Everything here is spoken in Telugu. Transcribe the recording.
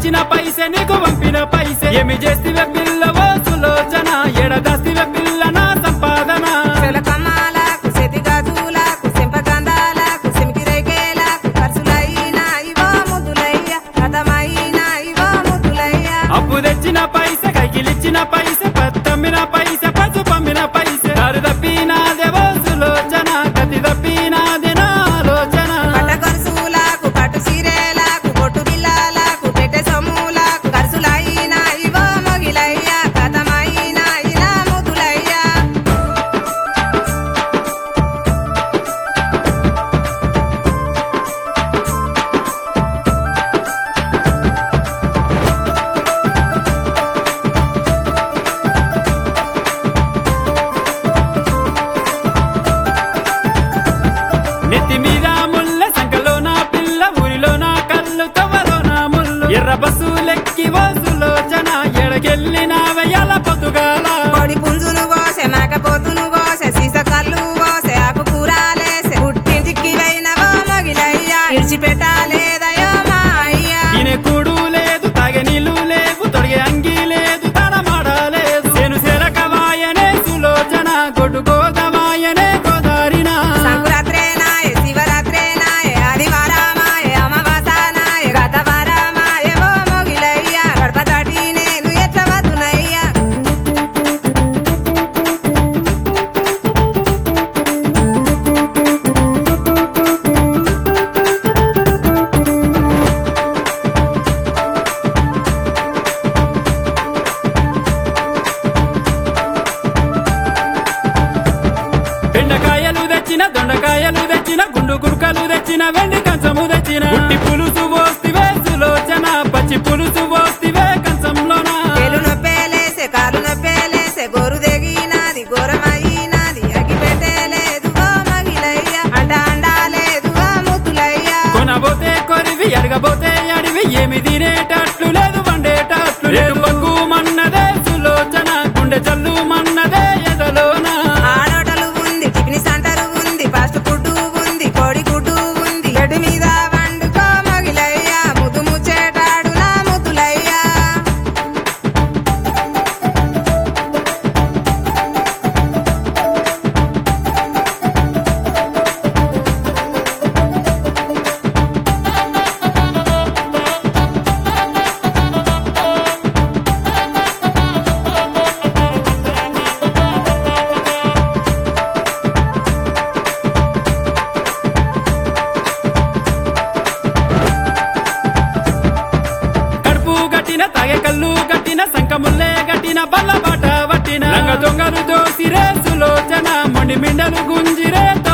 తెచ్చిన పైసే నీకు పంపిన పైసే ఏమి చేస్తివే పిల్లవో సులోచన ఎడదాస్తివే పిల్ల నా సంపాదన చెలకమ్మాలకు చేతి గాజులకు చెంపగంధాలకు చెమికి రేగేలకు ఖర్చులైన ఇవో ముద్దులయ్య కథమైన ఇవో ముద్దులయ్య అప్పు తెచ్చిన పైసే కైకిలిచ్చిన పైసే పత్తమ్మిన పైసే పసు పమ్మిన పైసే దారి తప్పినాదేవో సులోచన గతి తప్పినాది నా ఆలోచన పట్ట గొలుసులకు పట్టు చీరేలకు పొట్టు బిల్లాలకు పెట్టె సొమ్ములకు ఖర్చులైన ఇవో మొగిలయ్య కథమైన ఇలా ముద్దులయ్య నెత్తి మీద ముళ్ళ సంకలో నా పిల్ల ఊరిలో నా కళ్ళు తవ్వలో నా ముళ్ళు ఎర్ర బస్సు లెక్కి సులోచన ఎడకెళ్ళిన వెయ్యాల పొద్దుగాల కోడి పుంజును కోసే మేకపోతును కోసే సీస కళ్ళు కోసే ఆకు కూరాలేసే పుట్టింటికి పోయినవో మొగిలయ్య ఇడిచిపెట్టాలేదయో మా అయ్యా తినే కూడు లేదు తాగే నీళ్ళు లేవు తొడిగే అంగి లేదు తన మాడలేదు నేను సెరకవాయనే సులోచన గొడ్డు గోదవాయనే గోదారిన సంకురాత్రేనాయ శివరాత్రేనాయ ఆదివారమాయ అమావాసానాయ గతవారమాయ ఓ మొగిలయ్య గడప దాటి నేను ఎట్ల వద్దునయ్యా బెండకాయలు తెచ్చిన దొండకాయలు తెచ్చిన గుండు గుడుకలు తెచ్చిన వెండి కంచము తెచ్చిన ఉట్టి పులుసు పోస్తివే సులోచన పచ్చి పులుసు పోస్తివే కంచంలోన పేలు నొప్పేలేసే కాలు నొప్పేలేసే గోరు తెగినాది ఘోరమైనాది అగి పెట్టలేదు ఓ మగిలయ్య అండ అండాలేదు ఓ ముద్దులయ్య కొనబోతే కొరివి అడగబోతే అడివి ఏమి తినేటట్లు లేదు వండేటట్లు లేదు పక్కు మన్నదే సులోచన గుండె చల్లు మన్నదే ఎదలోన ఆడోటలు ఉంది టిఫిన్ సెంటర్ ఉంది ఫాస్ట్ ఫుడ్ ఉంది కోడి గుడ్డు ఉంది గడ్డి మీద వండుకో మగిలయ్య ముద్దు ముచ్చేటాడు నా ముద్దులయ్య కడుపు గట్టిన తాగే కళ్ళు గట్టిన సంకముల్లే గట్టిన బల్ల బాట వట్టిన రంగ దొంగలు దోసిరే సులోచన మొండి మిండలు గుంజిరే